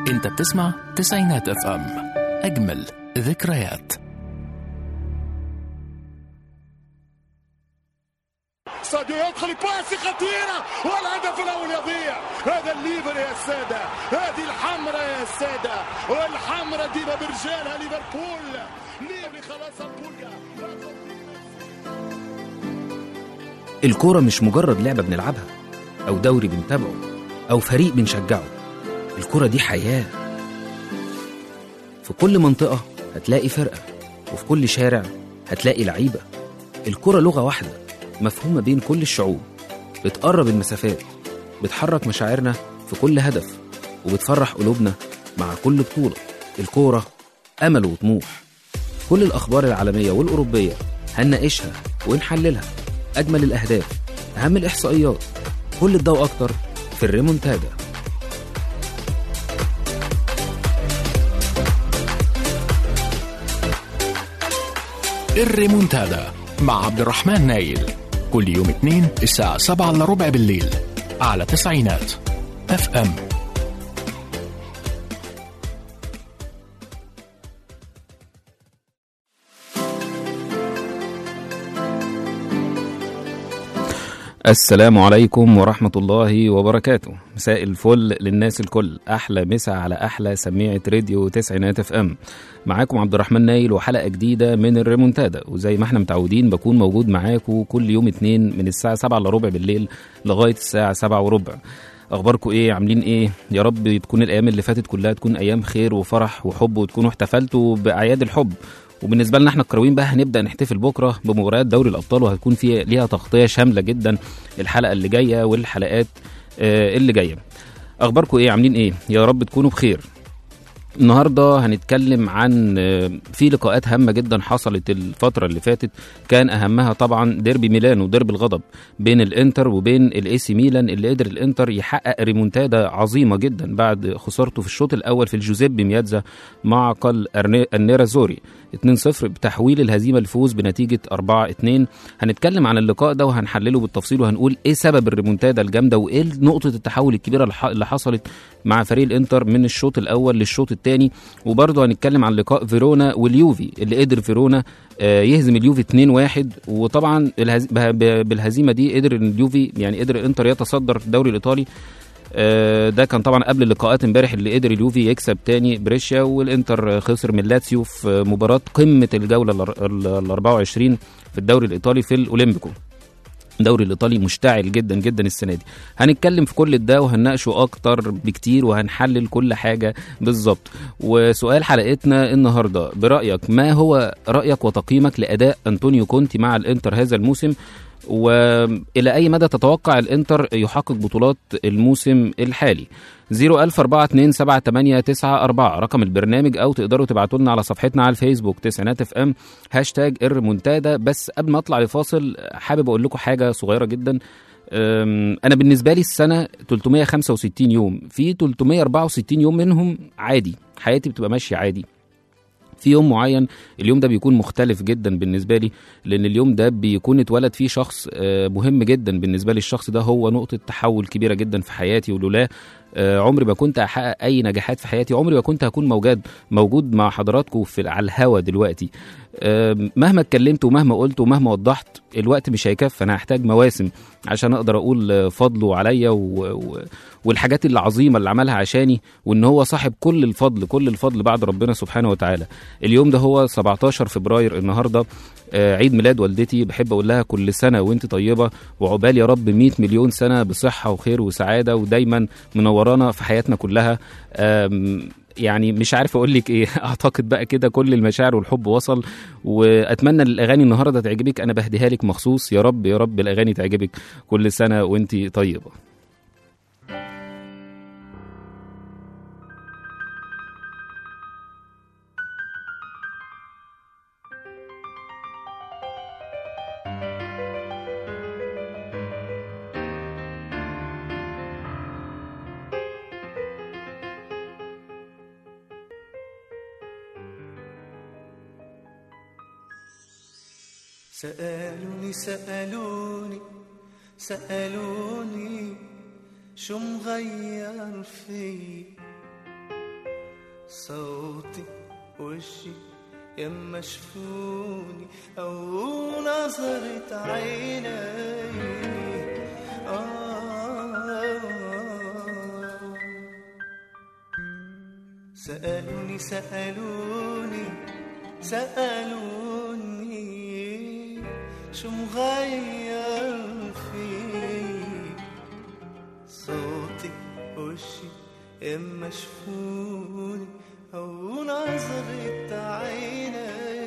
انت بتسمع تسعينات اف ام اجمل ذكريات ساديو يدخل باسي خطيرة والهدف الأول يضيع هذا الليفر يا السادة هذه الحمرة يا السادة والحمرة ديما برجالها ليفربول ليفري خلاص البوليا الكورة مش مجرد لعبة بنلعبها أو دوري بنتابعه أو فريق بنشجعه الكورة دي حياة في كل منطقة هتلاقي فرقة وفي كل شارع هتلاقي لعيبة الكورة لغة واحدة مفهومة بين كل الشعوب بتقرب المسافات بتحرك مشاعرنا في كل هدف وبتفرح قلوبنا مع كل بطولة الكورة أمل وطموح كل الأخبار العالمية والأوروبية هنناقشها ونحللها أجمل الأهداف أهم الإحصائيات كل الضوء أكتر في الريمونتادا الريمونتادا مع عبد الرحمن نايل كل يوم اثنين الساعة 7 الا ربع بالليل على تسعينات اف ام السلام عليكم ورحمة الله وبركاته مساء الفل للناس الكل أحلى مسا على أحلى سميعة راديو تسعينات اف ام معاكم عبد الرحمن نايل وحلقة جديدة من الريمونتادا وزي ما احنا متعودين بكون موجود معاكم كل يوم اتنين من الساعة سبعة الا ربع بالليل لغاية الساعة سبعة وربع اخباركم ايه عاملين ايه يا رب تكون الايام اللي فاتت كلها تكون ايام خير وفرح وحب وتكونوا احتفلتوا باعياد الحب وبالنسبه لنا احنا الكرويين بقى هنبدا نحتفل بكره بمباريات دوري الابطال وهتكون فيها ليها تغطيه شامله جدا الحلقه اللي جايه والحلقات آه، اللي جايه اخباركم ايه عاملين ايه يا رب تكونوا بخير النهارده هنتكلم عن آه، في لقاءات هامه جدا حصلت الفتره اللي فاتت كان اهمها طبعا ديربي ميلان وديربي الغضب بين الانتر وبين الاي سي ميلان اللي قدر الانتر يحقق ريمونتادا عظيمه جدا بعد خسارته في الشوط الاول في الجوزيبي مياتزا معقل أرني- النيرازوري 2-0 بتحويل الهزيمه لفوز بنتيجه 4-2 هنتكلم عن اللقاء ده وهنحلله بالتفصيل وهنقول ايه سبب الريمونتادا الجامده وايه نقطه التحول الكبيره اللي ح- اللي حصلت مع فريق الانتر من الشوط الاول للشوط الثاني وبرضه هنتكلم عن لقاء فيرونا واليوفي اللي قدر فيرونا آه، يهزم اليوفي 2-1 وطبعا الهز... به- ب- بالهزيمه دي قدر إن اليوفي يعني قدر الانتر يتصدر الدوري الايطالي آه، ده كان طبعا قبل اللقاءات امبارح اللي قدر اليوفي يكسب تاني بريشيا والانتر خسر من لاتسيو في مباراه قمه الجوله ال 24 في الدوري الايطالي في الاولمبيكو الدوري الايطالي مشتعل جدا جدا السنه دي هنتكلم في كل ده وهنناقشه اكتر بكتير وهنحلل كل حاجه بالظبط وسؤال حلقتنا النهارده برايك ما هو رايك وتقييمك لاداء انطونيو كونتي مع الانتر هذا الموسم والى اي مدى تتوقع الانتر يحقق بطولات الموسم الحالي 004278994 رقم البرنامج او تقدروا تبعتوا لنا على صفحتنا على الفيسبوك تسعينات اف ام هاشتاج الريمونتادا بس قبل ما اطلع لفاصل حابب اقول لكم حاجه صغيره جدا أم، انا بالنسبه لي السنه 365 يوم في 364 يوم منهم عادي حياتي بتبقى ماشيه عادي في يوم معين اليوم ده بيكون مختلف جدا بالنسبه لي لان اليوم ده بيكون اتولد فيه شخص آه، مهم جدا بالنسبه لي الشخص ده هو نقطه تحول كبيره جدا في حياتي ولولاه آه، عمري ما كنت احقق اي نجاحات في حياتي عمري ما كنت هكون موجود موجود مع حضراتكم في على الهوا دلوقتي آه، مهما اتكلمت ومهما قلت ومهما وضحت الوقت مش هيكفي انا هحتاج مواسم عشان اقدر اقول آه، فضله عليا و... و... والحاجات العظيمه اللي عملها عشاني وان هو صاحب كل الفضل كل الفضل بعد ربنا سبحانه وتعالى اليوم ده هو 17 فبراير النهارده آه، عيد ميلاد والدتي بحب اقول لها كل سنه وانت طيبه وعقبال يا رب 100 مليون سنه بصحه وخير وسعاده ودايما منورانا في حياتنا كلها آم، يعني مش عارف اقول لك ايه اعتقد بقى كده كل المشاعر والحب وصل واتمنى ان الاغاني النهارده تعجبك انا بهديها لك مخصوص يا رب يا رب الاغاني تعجبك كل سنه وانت طيبه سألوني سألوني سألوني شو مغير في صوتي وشي يما شفوني أو نظرة عيني آه سألوني سألوني سألوني شو مغير فيك صوتي وشي اما شفوني او نظرة عيني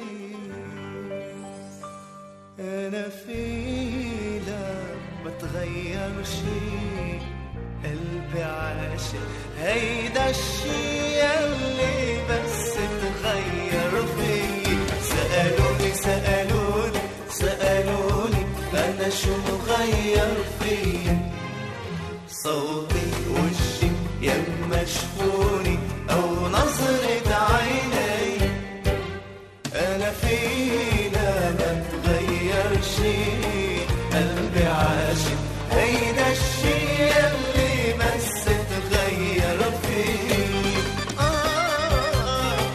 انا في لا بتغير شي قلبي عاشق هيدا الشي اللي بس تغير فيي سألوني سألوني سألوني أنا شو مغير فيي صوتي وشي يما شفوني أو نظرة عيني أنا فينا ما تغير شي قلبي عاشق هيدا الشي اللي بس تغير فيه آه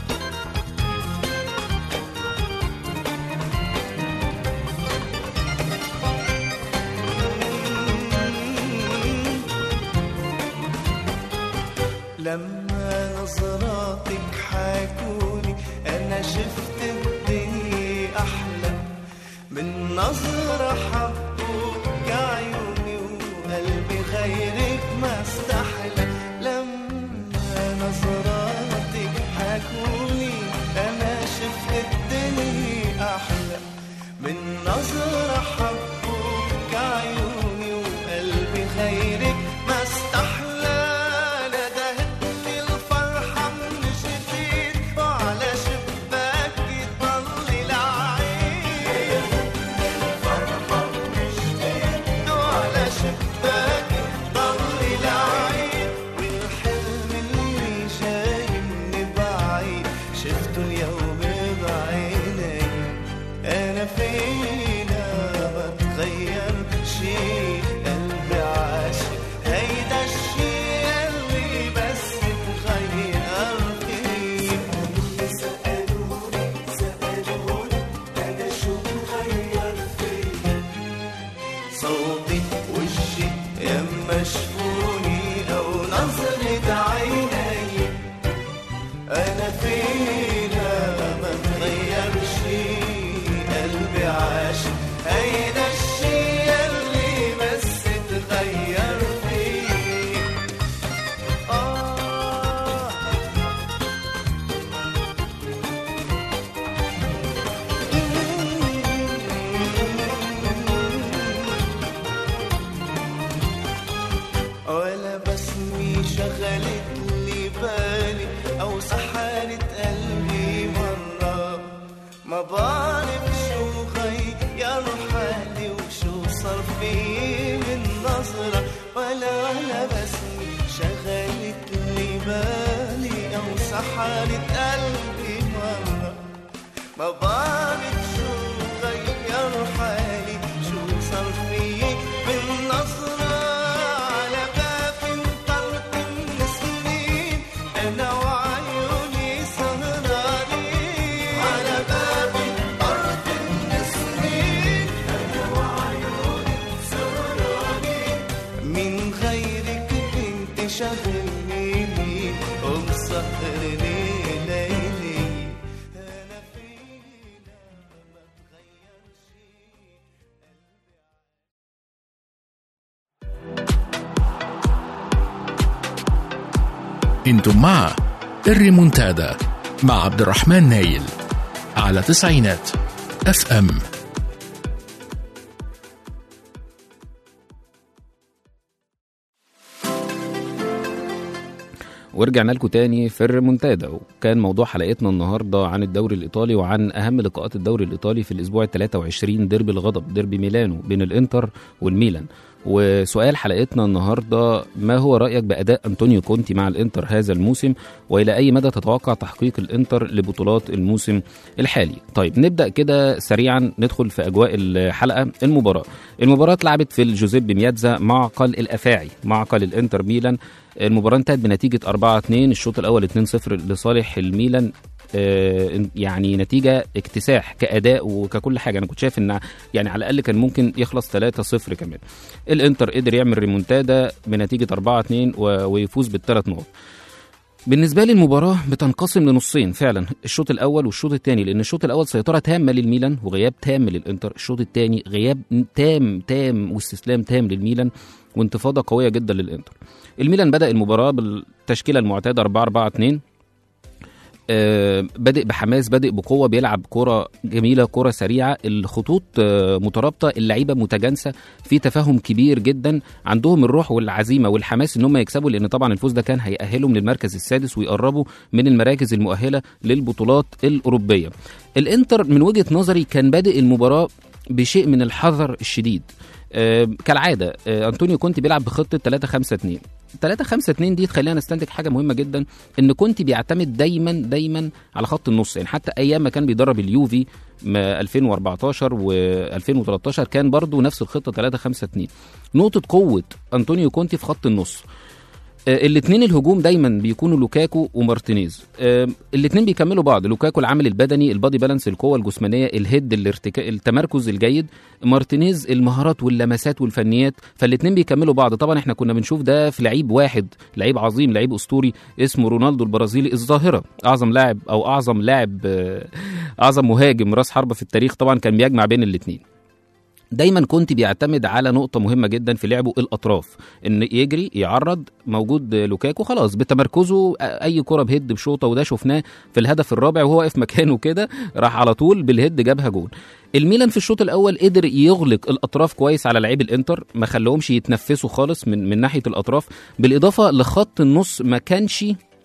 لما نظراتك حاكوني انا شفت الدنيا احلى من نظرة حبوك عيوني وقلبي غيرك ما استحلى لما نظراتك حاكوني انا شفت الدنيا احلى من نظرة حبوك عيوني وقلبي غيرك ما استحلى ندهتني الفرحة من جديد وعلى شباكي طل العين وعلى شباكي طل العين والحلم اللي جاي من بعيد شفته اليوم بعيني انا فينا بتغير شي قلبي عاشق هيدا الشي اللي بس تغير فيه سألوني سألوني انا شو مغير فيه صوتي وشي يما شفوني او نظرة عيني انا فينا ما تغير شي قلبي عاشق هيدا الشي اللي بس تغير فيه آه ولا بسمي شغلت لي بالي او سحرت قلبي مرة ما بعرف شو غير حالي وشو صار في من نظرة ولا ولا بسمي شغلت لي بالي او سحرت قلبي مرة ما بعرف شو غير حالي شو صار في من نظرة على باب انطرت من سنين أنا وعيوني سهرانين على باب انطرت من سنين أنا وعيوني سهرانين من غيرك كنت شغلني مين ومسهرني ليلي أنا فينا ما تغير شي انتم مع الريمونتادا مع عبد الرحمن نايل على تسعينات اف ام ورجعنا لكم تاني في الريمونتادا وكان موضوع حلقتنا النهارده عن الدوري الايطالي وعن اهم لقاءات الدوري الايطالي في الاسبوع ال 23 ديربي الغضب ديربي ميلانو بين الانتر والميلان وسؤال حلقتنا النهارده ما هو رايك باداء انطونيو كونتي مع الانتر هذا الموسم والى اي مدى تتوقع تحقيق الانتر لبطولات الموسم الحالي طيب نبدا كده سريعا ندخل في اجواء الحلقه المباراه المباراه اتلعبت في الجوزيبي مياتزا معقل الافاعي معقل الانتر ميلان المباراه انتهت بنتيجه 4 2 الشوط الاول 2 0 لصالح الميلان آه، يعني نتيجه اكتساح كاداء وككل حاجه انا كنت شايف ان يعني على الاقل كان ممكن يخلص 3 0 كمان الانتر قدر يعمل ريمونتادا بنتيجه 4 2 ويفوز بالثلاث نقط بالنسبه لي المباراه بتنقسم لنصين فعلا الشوط الاول والشوط الثاني لان الشوط الاول سيطره تامه للميلان وغياب تام للانتر الشوط الثاني غياب تام تام واستسلام تام للميلان وانتفاضه قويه جدا للانتر الميلان بدا المباراه بالتشكيله المعتاده 4 4 2 آه، بادئ بحماس بادئ بقوه بيلعب كره جميله كره سريعه الخطوط آه، مترابطه اللعيبه متجانسه في تفاهم كبير جدا عندهم الروح والعزيمه والحماس ان هم يكسبوا لان طبعا الفوز ده كان هيأهلهم للمركز السادس ويقربوا من المراكز المؤهله للبطولات الاوروبيه الانتر من وجهه نظري كان بادئ المباراه بشيء من الحذر الشديد آه، كالعاده آه، انطونيو كونتي بيلعب بخطه 3 5 2 3 5 2 دي تخلينا نستنتج حاجه مهمه جدا ان كونتي بيعتمد دايما دايما على خط النص يعني حتى ايام ما كان بيدرب اليوفي ما 2014 و2013 كان برضو نفس الخطه 3 5 2 نقطه قوه انطونيو كونتي في خط النص الاثنين الهجوم دايما بيكونوا لوكاكو ومارتينيز الاثنين بيكملوا بعض لوكاكو العامل البدني البادي بالانس القوه الجسمانيه الهيد الارتكاء التمركز الجيد مارتينيز المهارات واللمسات والفنيات فالاثنين بيكملوا بعض طبعا احنا كنا بنشوف ده في لعيب واحد لعيب عظيم لعيب اسطوري اسمه رونالدو البرازيلي الظاهره اعظم لاعب او اعظم لاعب آه، اعظم مهاجم راس حربه في التاريخ طبعا كان بيجمع بين الاثنين دايما كنت بيعتمد على نقطة مهمة جدا في لعبه الأطراف إن يجري يعرض موجود لوكاكو خلاص بتمركزه أي كرة بهيد بشوطة وده شفناه في الهدف الرابع وهو واقف مكانه كده راح على طول بالهيد جابها جول الميلان في الشوط الاول قدر يغلق الاطراف كويس على لعيب الانتر ما خلوهمش يتنفسوا خالص من من ناحيه الاطراف بالاضافه لخط النص ما كانش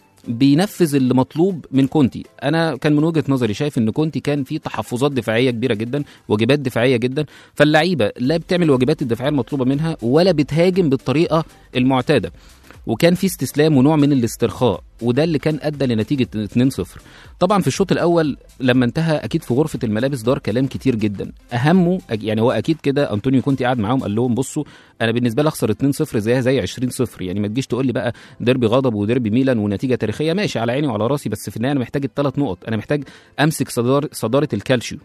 بينفذ اللي مطلوب من كونتي انا كان من وجهه نظري شايف ان كونتي كان في تحفظات دفاعيه كبيره جدا واجبات دفاعيه جدا فاللعيبه لا بتعمل الواجبات الدفاعيه المطلوبه منها ولا بتهاجم بالطريقه المعتاده وكان في استسلام ونوع من الاسترخاء وده اللي كان ادى لنتيجه 2-0 طبعا في الشوط الاول لما انتهى اكيد في غرفه الملابس دار كلام كتير جدا اهمه أك- يعني هو اكيد كده انطونيو كونتي قاعد معاهم قال لهم بصوا انا بالنسبه لي اخسر 2-0 زيها زي 20-0 يعني ما تجيش تقول لي بقى ديربي غضب وديربي ميلان ونتيجه تاريخيه ماشي على عيني وعلى راسي بس في النهايه انا محتاج الثلاث نقط انا محتاج امسك صدار صداره الكالشيو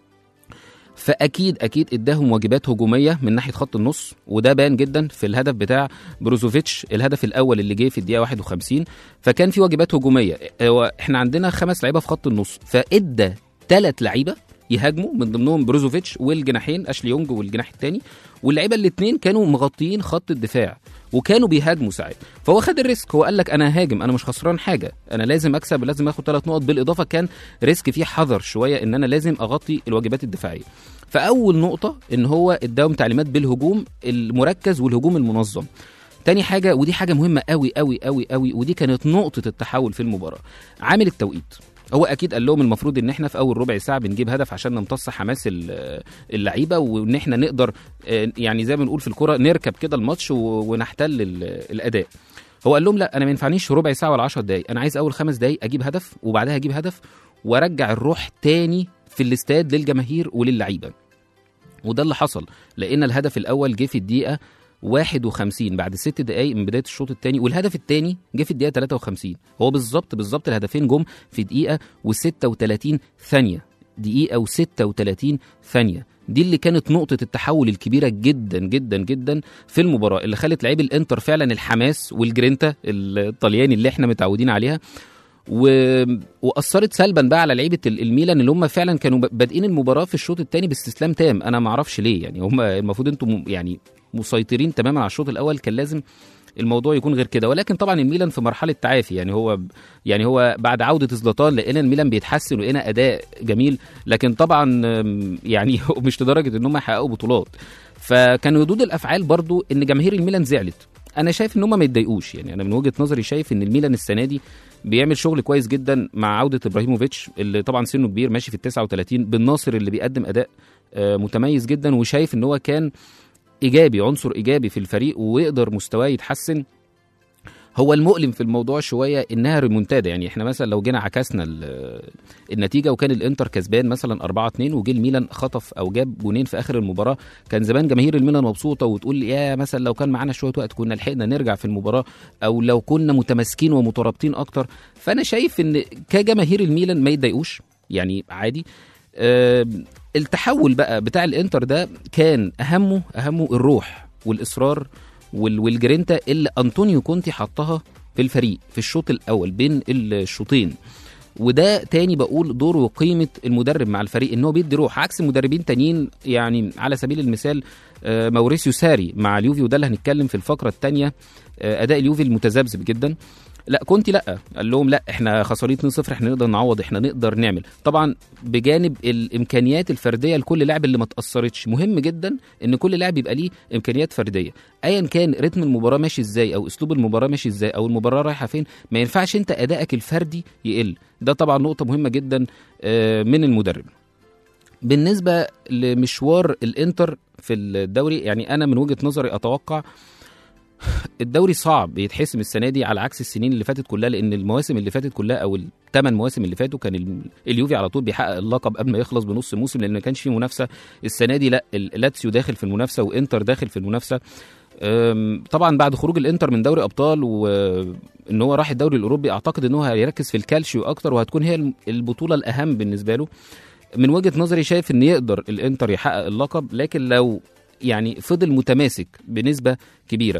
فاكيد اكيد اداهم واجبات هجوميه من ناحيه خط النص وده بان جدا في الهدف بتاع بروزوفيتش الهدف الاول اللي جه في الدقيقه 51 فكان في واجبات هجوميه هو احنا عندنا خمس لعيبه في خط النص فادى ثلاث لعيبه يهاجموا من ضمنهم بروزوفيتش والجناحين اشلي يونج والجناح الثاني واللعيبه الاثنين كانوا مغطيين خط الدفاع وكانوا بيهاجموا ساعات فهو خد الريسك هو قال لك انا هاجم انا مش خسران حاجه انا لازم اكسب لازم اخد ثلاث نقط بالاضافه كان ريسك فيه حذر شويه ان انا لازم اغطي الواجبات الدفاعيه فاول نقطه ان هو اداهم تعليمات بالهجوم المركز والهجوم المنظم تاني حاجه ودي حاجه مهمه قوي قوي قوي قوي ودي كانت نقطه التحول في المباراه عامل التوقيت هو اكيد قال لهم المفروض ان احنا في اول ربع ساعه بنجيب هدف عشان نمتص حماس ال- اللعيبه وان احنا نقدر آه، يعني زي ما بنقول في الكره نركب كده الماتش و- ونحتل ال- الاداء هو قال لهم لا انا ما ينفعنيش ربع ساعه ولا 10 دقائق انا عايز اول خمس دقائق اجيب هدف وبعدها اجيب هدف وارجع الروح تاني في الاستاد للجماهير وللعيبه وده اللي حصل لان الهدف الاول جه في الدقيقه 51 بعد ست دقائق من بدايه الشوط الثاني والهدف الثاني جه في الدقيقه 53 هو بالظبط بالظبط الهدفين جم في دقيقه و36 ثانيه دقيقه و36 ثانيه دي اللي كانت نقطة التحول الكبيرة جدا جدا جدا في المباراة اللي خلت لعيب الانتر فعلا الحماس والجرينتا الطلياني اللي احنا متعودين عليها و... واثرت سلبا بقى على لعيبه ال- الميلان اللي هم فعلا كانوا ب- بادئين المباراه في الشوط الثاني باستسلام تام انا ما اعرفش ليه يعني هم المفروض انتم م- يعني مسيطرين تماما على الشوط الاول كان لازم الموضوع يكون غير كده ولكن طبعا الميلان في مرحله تعافي يعني هو يعني هو بعد عوده زلاتان لقينا الميلان بيتحسن ولقينا اداء جميل لكن طبعا أم، يعني مش لدرجه ان هم يحققوا بطولات فكان ردود الافعال برضو ان جماهير الميلان زعلت انا شايف ان هم ما يتضايقوش يعني انا من وجهه نظري شايف ان الميلان السنه دي بيعمل شغل كويس جدا مع عوده ابراهيموفيتش اللي طبعا سنه كبير ماشي في ال 39 بالناصر اللي بيقدم اداء آه، متميز جدا وشايف ان هو كان ايجابي عنصر ايجابي في الفريق ويقدر مستواه يتحسن هو المؤلم في الموضوع شويه انها ريمونتادا يعني احنا مثلا لو جينا عكسنا ال- النتيجه وكان الانتر كسبان مثلا 4 2 وجه الميلان خطف او جاب جونين في اخر المباراه كان زمان جماهير الميلان مبسوطه وتقول يا مثلا لو كان معانا شويه وقت كنا لحقنا نرجع في المباراه او لو كنا متماسكين ومترابطين اكتر فانا شايف ان كجماهير الميلان ما يتضايقوش يعني عادي آه، التحول بقى بتاع الانتر ده كان اهمه اهمه الروح والاصرار وال- والجرينتا اللي انطونيو كونتي حطها في الفريق في الشوط الاول بين الشوطين وده تاني بقول دور وقيمه المدرب مع الفريق ان هو بيدي روح عكس مدربين تانيين يعني على سبيل المثال آه، موريسيو ساري مع اليوفي وده اللي هنتكلم في الفقره الثانيه اداء اليوفي المتذبذب جدا لا كنت لا قال لهم لا احنا خسرانين 2-0 احنا نقدر نعوض احنا نقدر نعمل طبعا بجانب الامكانيات الفرديه لكل لاعب اللي ما تاثرتش مهم جدا ان كل لاعب يبقى ليه امكانيات فرديه ايا كان رتم المباراه ماشي ازاي او اسلوب المباراه ماشي ازاي او المباراه رايحه فين ما ينفعش انت ادائك الفردي يقل ده طبعا نقطه مهمه جدا آه، من المدرب بالنسبه لمشوار الانتر في الدوري يعني انا من وجهه نظري اتوقع الدوري صعب يتحسم السنه دي على عكس السنين اللي فاتت كلها لان المواسم اللي فاتت كلها او الثمان مواسم اللي فاتوا كان ال- اليوفي على طول بيحقق اللقب قبل ما يخلص بنص موسم لان ما كانش فيه منافسه السنه دي لا ال- لاتسيو داخل في المنافسه وانتر داخل في المنافسه أم، طبعا بعد خروج الانتر من دوري ابطال وان هو راح الدوري الاوروبي اعتقد ان هو هيركز في الكالشيو اكتر وهتكون هي الم- البطوله الاهم بالنسبه له من وجهه نظري شايف ان يقدر الانتر يحقق اللقب لكن لو يعني فضل متماسك بنسبه كبيره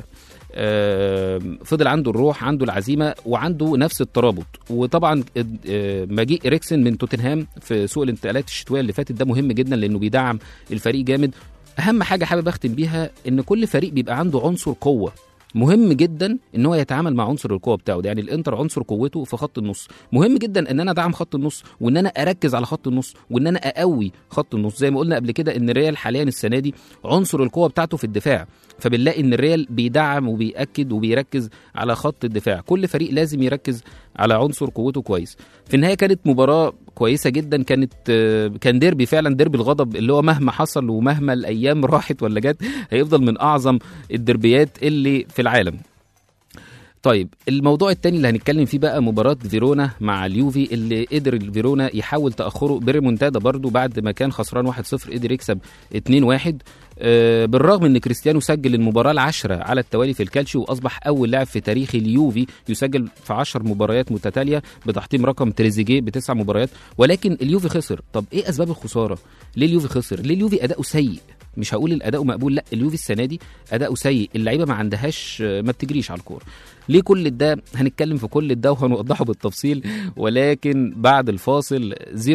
آم، فضل عنده الروح عنده العزيمه وعنده نفس الترابط وطبعا آه، مجيء اريكسن من توتنهام في سوق الانتقالات الشتويه اللي فاتت ده مهم جدا لانه بيدعم الفريق جامد اهم حاجه حابب اختم بيها ان كل فريق بيبقى عنده عنصر قوه مهم جدا ان هو يتعامل مع عنصر القوه بتاعه ده يعني الانتر عنصر قوته في خط النص مهم جدا ان انا ادعم خط النص وان انا اركز على خط النص وان انا اقوي خط النص زي ما قلنا قبل كده ان الريال حاليا السنه دي عنصر القوه بتاعته في الدفاع فبنلاقي ان الريال بيدعم وبيأكد وبيركز على خط الدفاع كل فريق لازم يركز على عنصر قوته كويس في النهايه كانت مباراه كويسه جدا كانت آه، كان ديربي فعلا ديربي الغضب اللي هو مهما حصل ومهما الايام راحت ولا جت هيفضل من اعظم الدربيات اللي في العالم طيب الموضوع التاني اللي هنتكلم فيه بقى مباراة فيرونا مع اليوفي اللي قدر الفيرونا يحاول تأخره بريمونتادا برضو بعد ما كان خسران 1-0 قدر يكسب 2-1 آه، بالرغم ان كريستيانو سجل المباراة العاشرة على التوالي في الكالشيو واصبح اول لاعب في تاريخ اليوفي يسجل في 10 مباريات متتالية بتحطيم رقم تريزيجيه بتسع مباريات ولكن اليوفي خسر طب ايه اسباب الخسارة ليه اليوفي خسر ليه اليوفي اداؤه سيء مش هقول الاداء مقبول لا اليوفي السنه دي اداؤه سيء اللعيبه ما عندهاش ما بتجريش على الكوره ليه كل ده هنتكلم في كل ده وهنوضحه بالتفصيل ولكن بعد الفاصل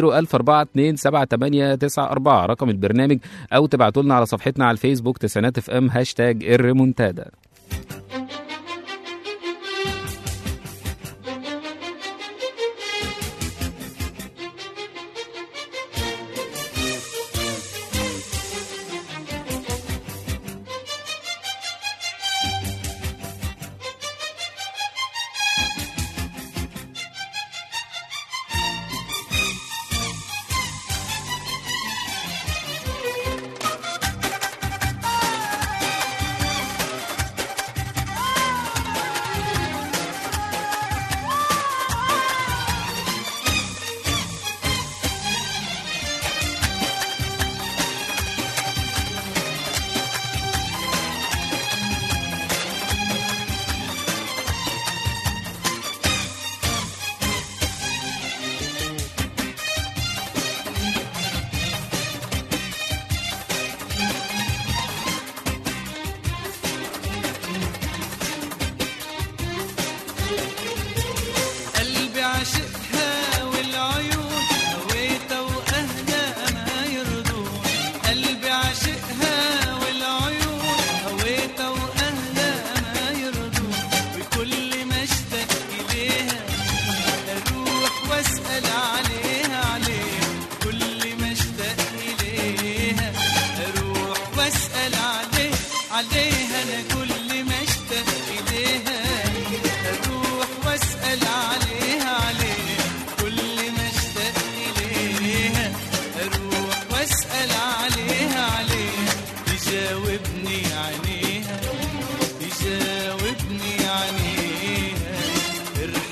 004278994 رقم البرنامج او تبعتوا لنا على صفحتنا على الفيسبوك تسعينات اف ام هاشتاج الريمونتادا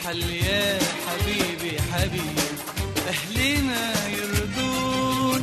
ارحل يا حبيبي حبيبي أهلنا يردون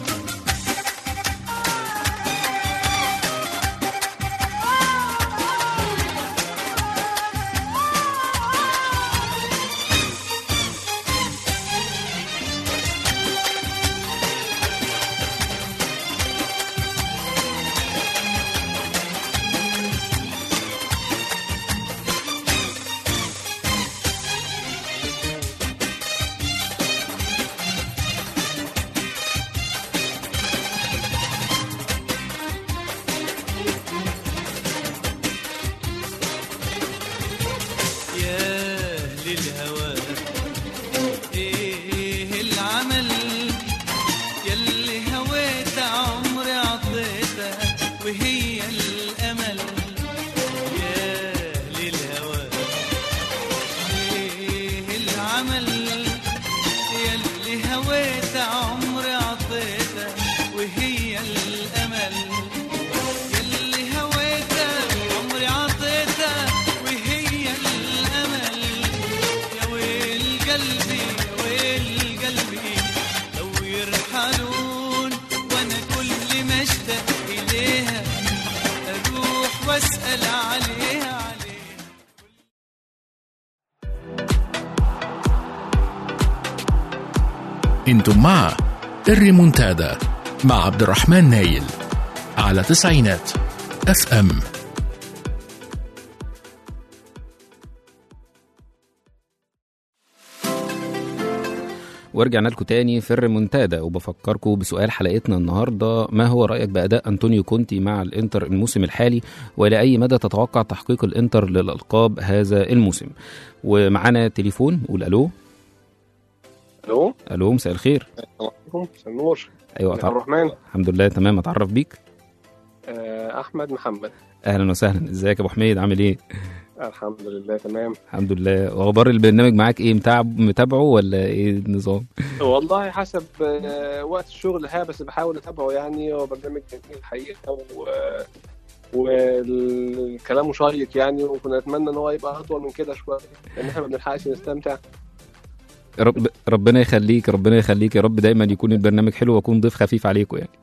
يا أهل الهوى إيه العمل يلي هويت عمري عطيتها وهي الأمل يا أهل الهوى إيه العمل يلي هويت عمري عطيتها وهي الأمل يلي هويته عمري عطيته وهي الامل يا ويل قلبي يا ويل قلبي لو يرحلون وانا كل ما اشتاق اليها اروح واسال عليها عليها انتم مع الريمونتادا مع عبد الرحمن نايل على تسعينات اف ام ورجعنا لكم تاني في الريمونتادا وبفكركم بسؤال حلقتنا النهارده ما هو رايك باداء انطونيو كونتي مع الانتر الموسم الحالي والى اي مدى تتوقع تحقيق الانتر للالقاب هذا الموسم ومعانا تليفون قول الو الو الو مساء الخير السلام عليكم مساء النور ايوه عبد أتعرف. الرحمن الحمد لله تمام اتعرف بيك آه، احمد محمد اهلا وسهلا ازيك يا ابو حميد عامل ايه الحمد لله تمام الحمد لله واخبار البرنامج معاك ايه متابع متابعه ولا ايه النظام والله حسب آه، وقت الشغل ها بس بحاول اتابعه يعني هو برنامج جميل الحقيقه و والكلام شيق يعني وكنا نتمنى ان هو يبقى اطول من كده شويه لان احنا ما بنلحقش نستمتع رب ربنا يخليك ربنا يخليك يا رب دايما يكون البرنامج حلو واكون ضيف خفيف عليكم يعني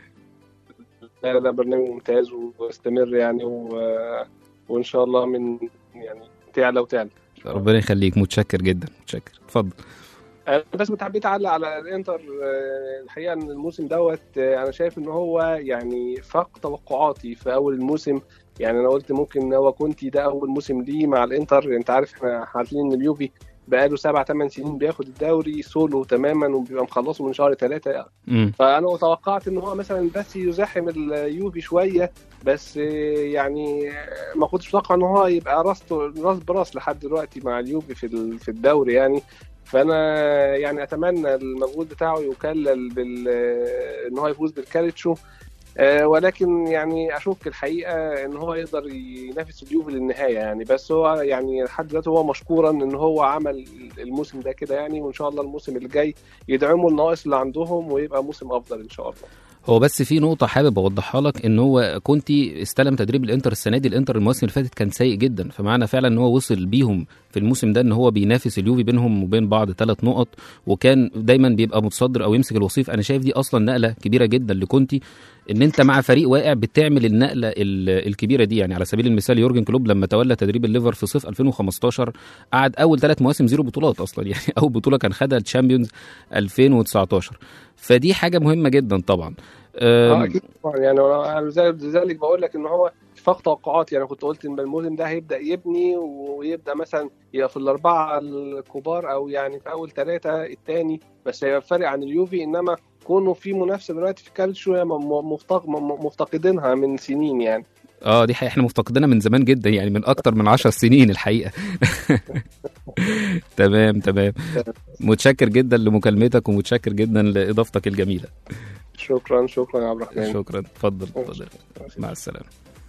لا لا برنامج ممتاز واستمر يعني و... وان شاء الله من يعني تعلى وتعلى ربنا يخليك متشكر جدا متشكر اتفضل أنا بس كنت حبيت اعلق على الانتر آه، الحقيقه ان الموسم دوت آه، انا شايف ان هو يعني فاق توقعاتي في اول الموسم يعني انا قلت ممكن ان هو كونتي ده اول موسم ليه مع الانتر انت عارف احنا عارفين ان اليوفي بقاله سبع ثمان سنين بياخد الدوري سولو تماما وبيبقى مخلصه من شهر ثلاثة امم فانا توقعت ان هو مثلا بس يزاحم اليوفي شويه بس آه، يعني آه، ما كنتش متوقع ان هو يبقى راس راس براس لحد دلوقتي مع اليوفي في ال- في الدوري يعني فانا يعني اتمنى المجهود بتاعه يكلل بال ان هو يفوز بالكالتشو آه، ولكن يعني اشك الحقيقه ان هو يقدر ينافس اليوفي للنهايه يعني بس هو يعني لحد دلوقتي هو مشكورا ان هو عمل الموسم ده كده يعني وان شاء الله الموسم الجاي يدعموا الناقص اللي عندهم ويبقى موسم افضل ان شاء الله هو بس في نقطة حابب أوضحها لك إن هو كونتي استلم تدريب الإنتر السنة دي الإنتر المواسم اللي فاتت كان سيء جدا فمعنى فعلا إن هو وصل بيهم في الموسم ده إن هو بينافس اليوفي بينهم وبين بعض ثلاث نقط وكان دايما بيبقى متصدر أو يمسك الوصيف أنا شايف دي أصلا نقلة كبيرة جدا لكونتي إن أنت مع فريق واقع بتعمل النقلة ال- الكبيرة دي يعني على سبيل المثال يورجن كلوب لما تولى تدريب الليفر في صيف 2015 قعد أول ثلاث مواسم زيرو بطولات أصلا يعني أول بطولة كان خدها الشامبيونز 2019 فدي حاجة مهمة جدا طبعا اه أم، اكيد طبعا يعني انا أنا زي- لذلك بقول لك ان هو فاق توقعاتي يعني كنت قلت ان الموسم ده هيبدا يبني ويبدا مثلا يبقى في الاربعه الكبار او يعني في اول ثلاثه الثاني بس هيبقى فارق عن اليوفي انما كونه في منافسه دلوقتي في كالتشو هي م- م- مفتق- م- مفتقدينها من سنين يعني اه دي حقيقة احنا مفتقدينها من زمان جدا يعني من اكتر من عشر سنين الحقيقة تمام تمام متشكر جدا لمكالمتك ومتشكر جدا لاضافتك الجميلة شكرا شكرا يا عبد الرحمن شكرا اتفضل اتفضل مع السلامة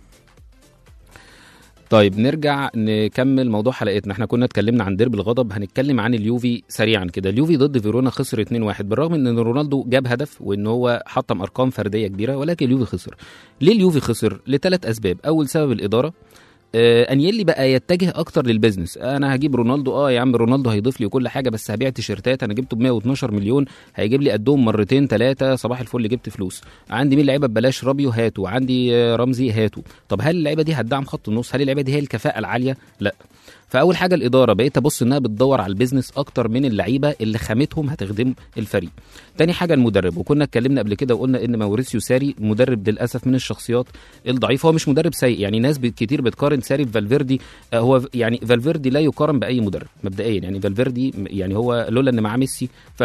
طيب نرجع نكمل موضوع حلقتنا احنا كنا اتكلمنا عن ديربي الغضب هنتكلم عن اليوفي سريعا كده اليوفي ضد فيرونا خسر 2-1 بالرغم ان رونالدو جاب هدف وان هو حطم ارقام فرديه كبيره ولكن اليوفي خسر ليه اليوفي خسر لثلاث اسباب اول سبب الاداره آه انيلي بقى يتجه اكتر للبيزنس انا هجيب رونالدو اه يا عم رونالدو هيضيف لي وكل حاجه بس هبيع تيشيرتات انا جبته ب 112 مليون هيجيب لي قدهم مرتين ثلاثه صباح الفل جبت فلوس عندي مين لعيبه ببلاش رابيو هاتوا عندي آه، رمزي هاتوا طب هل اللعيبه دي هتدعم خط النص هل اللعيبه دي هي الكفاءه العاليه لا فاول حاجه الاداره بقيت ابص انها بتدور على البيزنس اكتر من اللعيبه اللي خامتهم هتخدم الفريق تاني حاجه المدرب وكنا اتكلمنا قبل كده وقلنا ان ماوريسيو ساري مدرب للاسف من الشخصيات الضعيفه هو مش مدرب سيء يعني ناس بت- كتير بتقارن ساري بفالفيردي آه، هو ف- يعني فالفيردي لا يقارن باي مدرب مبدئيا يعني فالفيردي م- يعني هو لولا ان معاه ميسي ف...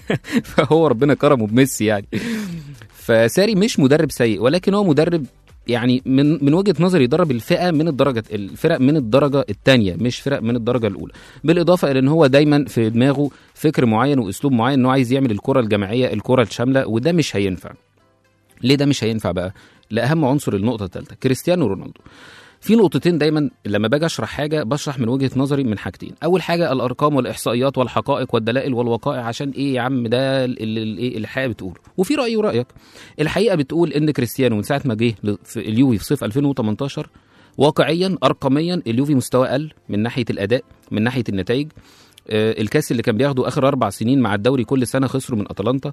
فهو ربنا كرمه بميسي يعني فساري مش مدرب سيء ولكن هو مدرب يعني من من وجهه نظري يدرب الفئه من الدرجه الفرق من الدرجه الثانيه مش فرق من الدرجه الاولى بالاضافه الى ان هو دايما في دماغه فكر معين واسلوب معين انه عايز يعمل الكره الجماعيه الكره الشامله وده مش هينفع ليه ده مش هينفع بقى لاهم عنصر النقطه الثالثه كريستيانو رونالدو في نقطتين دايما لما باجي اشرح حاجه بشرح من وجهه نظري من حاجتين اول حاجه الارقام والاحصائيات والحقائق والدلائل والوقائع عشان ايه يا عم ده ال- ال- ال- ايه الحقيقه بتقول وفي رايي ورايك الحقيقه بتقول ان كريستيانو من ساعه ما جه ل- في اليوفي في صيف 2018 واقعيا ارقاميا اليوفي مستواه قل من ناحيه الاداء من ناحيه النتائج آه، الكاس اللي كان بياخده اخر اربع سنين مع الدوري كل سنه خسروا من اتلانتا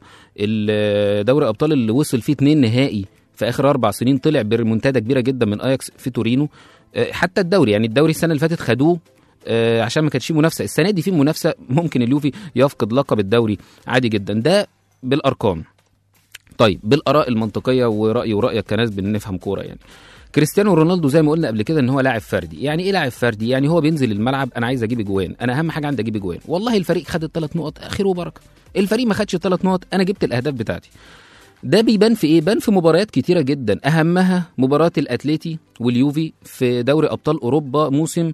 ال- دوري ابطال اللي وصل فيه اتنين نهائي في اخر اربع سنين طلع بريمونتادا كبيره جدا من اياكس في تورينو آه، حتى الدوري يعني الدوري السنه اللي فاتت خدوه آه، عشان ما كانش فيه منافسه السنه دي في منافسه ممكن اليوفي يفقد لقب الدوري عادي جدا ده بالارقام طيب بالاراء المنطقيه ورايي ورايك كناس بنفهم كوره يعني كريستيانو رونالدو زي ما قلنا قبل كده ان هو لاعب فردي يعني ايه لاعب فردي يعني هو بينزل الملعب انا عايز اجيب اجوان انا اهم حاجه عندي اجيب اجوان والله الفريق خد الثلاث نقط خير وبركه الفريق ما خدش الثلاث نقط انا جبت الاهداف بتاعتي ده بيبان في ايه بان في مباريات كتيره جدا اهمها مباراه الاتليتي واليوفي في دوري ابطال اوروبا موسم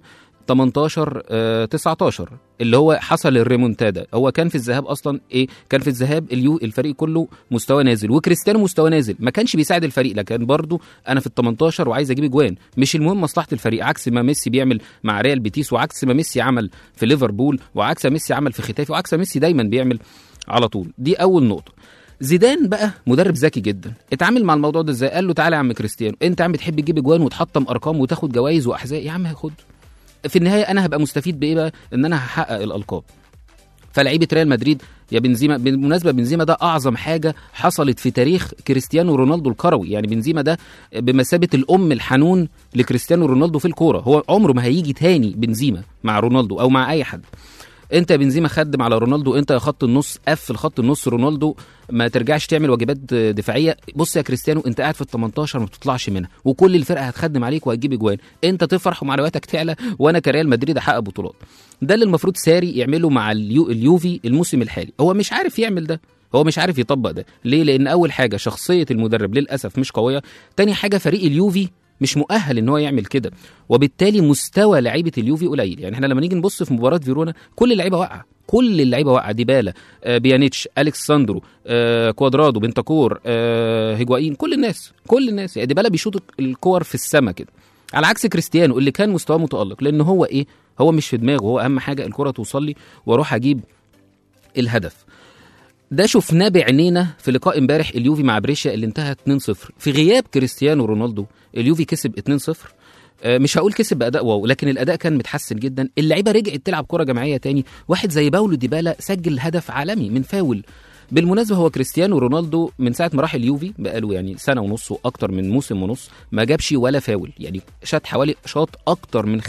18 آه 19 اللي هو حصل الريمونتادا هو كان في الذهاب اصلا ايه كان في الذهاب اليو الفريق كله مستوى نازل وكريستيانو مستوى نازل ما كانش بيساعد الفريق لكن برضه انا في ال 18 وعايز اجيب اجوان مش المهم مصلحه الفريق عكس ما ميسي بيعمل مع ريال بيتيس وعكس ما ميسي عمل في ليفربول وعكس ما ميسي عمل في ختافي وعكس ما ميسي دايما بيعمل على طول دي اول نقطه زيدان بقى مدرب ذكي جدا اتعامل مع الموضوع ده ازاي قال له تعالى يا عم كريستيانو انت يا عم بتحب تجيب اجوان وتحطم ارقام وتاخد جوائز واحذاء يا عم هاخد في النهايه انا هبقى مستفيد بايه بقى ان انا هحقق الالقاب فلعيبه ريال مدريد يا بنزيما بالمناسبه بنزيما ده اعظم حاجه حصلت في تاريخ كريستيانو رونالدو الكروي يعني بنزيما ده بمثابه الام الحنون لكريستيانو رونالدو في الكوره هو عمره ما هيجي تاني بنزيما مع رونالدو او مع اي حد انت يا بنزيما خدم على رونالدو انت يا خط النص قفل خط النص رونالدو ما ترجعش تعمل واجبات دفاعيه بص يا كريستيانو انت قاعد في ال 18 ما بتطلعش منها وكل الفرقه هتخدم عليك وهتجيب اجوان انت تفرح ومعنوياتك تعلى وانا كريال مدريد احقق بطولات ده اللي المفروض ساري يعمله مع اليو اليوفي الموسم الحالي هو مش عارف يعمل ده هو مش عارف يطبق ده ليه لان اول حاجه شخصيه المدرب للاسف مش قويه تاني حاجه فريق اليوفي مش مؤهل ان هو يعمل كده وبالتالي مستوى لعيبه اليوفي قليل يعني احنا لما نيجي نبص في مباراه فيرونا كل اللعيبه واقعه كل اللعيبه واقعه ديبالا آه بيانيتش اليكس ساندرو آه كوادرادو بنتاكور آه هيجوايين كل الناس كل الناس يعني ديبالا بيشوط الكور في السماء كده على عكس كريستيانو اللي كان مستواه متالق لان هو ايه هو مش في دماغه هو اهم حاجه الكره توصل لي واروح اجيب الهدف ده شفناه بعينينا في لقاء امبارح اليوفي مع بريشيا اللي انتهى 2-0 في غياب كريستيانو رونالدو اليوفي كسب 2-0 آه، مش هقول كسب باداء واو لكن الاداء كان متحسن جدا اللعيبه رجعت تلعب كره جماعيه تاني واحد زي باولو ديبالا سجل هدف عالمي من فاول بالمناسبه هو كريستيانو رونالدو من ساعه ما راح اليوفي بقاله يعني سنه ونص واكتر من موسم ونص ما جابش ولا فاول يعني شاط حوالي شاط اكتر من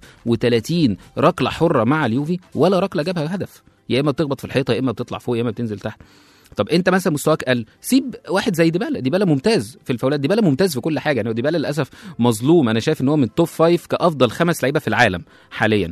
35 ركله حره مع اليوفي ولا ركله جابها هدف يا اما بتخبط في الحيطه يا اما بتطلع فوق يا اما بتنزل تحت طب انت مثلا مستواك قل سيب واحد زي ديبالا ديبالا ممتاز في الفاولات ديبالا ممتاز في كل حاجه يعني هو ديبالا للاسف مظلوم انا شايف ان هو من التوب فايف كافضل خمس لعيبه في العالم حاليا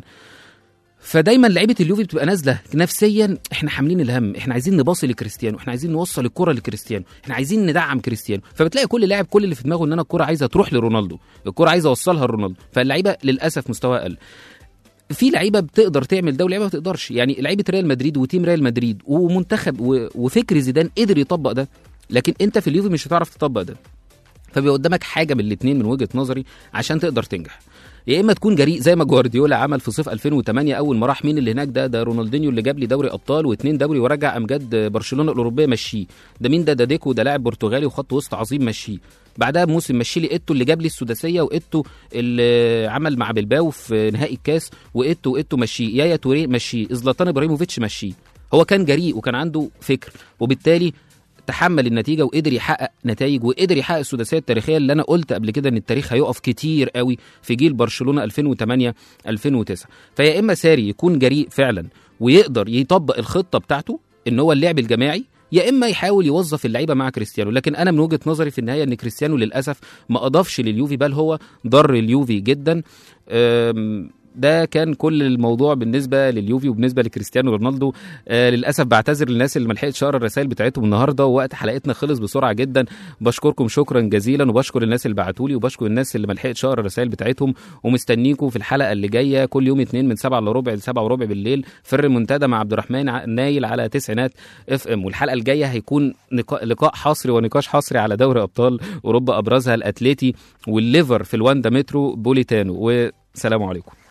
فدايما لعيبه اليوفي بتبقى نازله نفسيا احنا حاملين الهم احنا عايزين نباصي لكريستيانو احنا عايزين نوصل الكره لكريستيانو احنا عايزين ندعم كريستيانو فبتلاقي كل لاعب كل اللي في دماغه ان انا الكره عايزه تروح لرونالدو الكره عايزه اوصلها لرونالدو فاللعيبه للاسف مستواها قل في لعيبه بتقدر تعمل ده ولعيبه ما بتقدرش يعني لعيبه ريال مدريد وتيم ريال مدريد ومنتخب و- وفكر زيدان قدر يطبق ده لكن انت في اليوفي مش هتعرف تطبق ده فبيبقى قدامك حاجه من الاثنين من وجهه نظري عشان تقدر تنجح يا اما تكون جريء زي ما جوارديولا عمل في صيف 2008 اول ما راح مين اللي هناك ده ده رونالدينيو اللي جاب لي دوري ابطال واثنين دوري ورجع امجاد برشلونه الاوروبيه مشيه ده مين ده ده ديكو ده لاعب برتغالي وخط وسط عظيم مشيه بعدها بموسم مشي لي ايتو اللي جاب لي السداسيه وايتو اللي عمل مع بلباو في نهائي الكاس وايتو وايتو مشيه يايا توريه مشيه زلاتان ابراهيموفيتش مشيه هو كان جريء وكان عنده فكر وبالتالي تحمل النتيجه وقدر يحقق نتائج وقدر يحقق السداسيه التاريخيه اللي انا قلت قبل كده ان التاريخ هيقف كتير قوي في جيل برشلونه 2008 2009 فيا اما ساري يكون جريء فعلا ويقدر يطبق الخطه بتاعته ان هو اللعب الجماعي يا اما يحاول يوظف اللعيبه مع كريستيانو لكن انا من وجهه نظري في النهايه ان كريستيانو للاسف ما اضافش لليوفي بل هو ضر اليوفي جدا أم، ده كان كل الموضوع بالنسبه لليوفي وبالنسبه لكريستيانو رونالدو آه للاسف بعتذر للناس اللي ما لحقتش اقرا الرسائل بتاعتهم النهارده ووقت حلقتنا خلص بسرعه جدا بشكركم شكرا جزيلا وبشكر الناس اللي بعتوا لي وبشكر الناس اللي ما لحقتش اقرا الرسائل بتاعتهم ومستنيكم في الحلقه اللي جايه كل يوم اثنين من 7 الا ربع ل 7 وربع بالليل في الريمونتادا مع عبد الرحمن ع- نايل على تسعينات اف ام والحلقه الجايه هيكون نقا- لقاء حصري ونقاش حصري على دوري ابطال اوروبا ابرزها الاتليتي والليفر في الواندا مترو بوليتانو وسلام عليكم